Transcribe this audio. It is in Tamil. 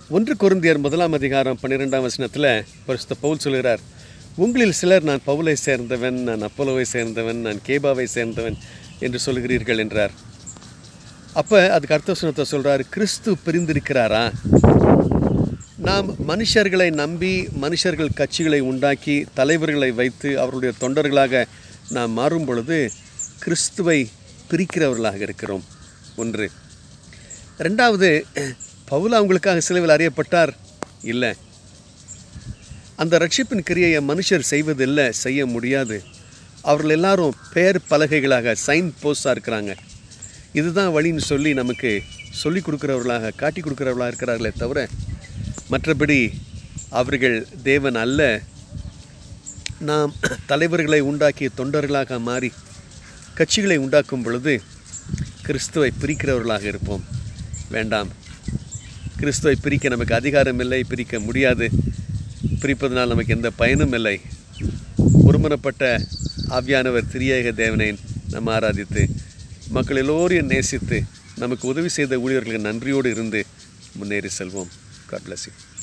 ஒன்று கொருந்தியர் முதலாம் அதிகாரம் பன்னிரெண்டாம் வசனத்தில் பரிசுத்த பவுல் சொல்கிறார் உங்களில் சிலர் நான் பவுலை சேர்ந்தவன் நான் அப்போலோவை சேர்ந்தவன் நான் கேபாவை சேர்ந்தவன் என்று சொல்கிறீர்கள் என்றார் அப்போ அதுக்கு அர்த்த வசனத்தை சொல்கிறார் கிறிஸ்து பிரிந்திருக்கிறாரா நாம் மனுஷர்களை நம்பி மனுஷர்கள் கட்சிகளை உண்டாக்கி தலைவர்களை வைத்து அவருடைய தொண்டர்களாக நாம் மாறும் பொழுது கிறிஸ்துவை பிரிக்கிறவர்களாக இருக்கிறோம் ஒன்று ரெண்டாவது பவுல் அவங்களுக்காக சிலுவையில் அறியப்பட்டார் இல்லை அந்த ரட்சிப்பின் கிரியையை மனுஷர் செய்வதில்லை செய்ய முடியாது அவர்கள் எல்லாரும் பெயர் பலகைகளாக சைன் போஸ்டாக இருக்கிறாங்க இதுதான் வழின்னு சொல்லி நமக்கு சொல்லி கொடுக்குறவர்களாக காட்டி கொடுக்குறவர்களாக இருக்கிறார்களே தவிர மற்றபடி அவர்கள் தேவன் அல்ல நாம் தலைவர்களை உண்டாக்கி தொண்டர்களாக மாறி கட்சிகளை உண்டாக்கும் பொழுது கிறிஸ்துவை பிரிக்கிறவர்களாக இருப்போம் வேண்டாம் கிறிஸ்துவை பிரிக்க நமக்கு அதிகாரம் இல்லை பிரிக்க முடியாது பிரிப்பதனால் நமக்கு எந்த பயனும் இல்லை ஒருமனப்பட்ட ஆவியானவர் திரியேக தேவனை நம்ம ஆராதித்து மக்கள் எல்லோரையும் நேசித்து நமக்கு உதவி செய்த ஊழியர்களுக்கு நன்றியோடு இருந்து முன்னேறி செல்வோம் காட் bless you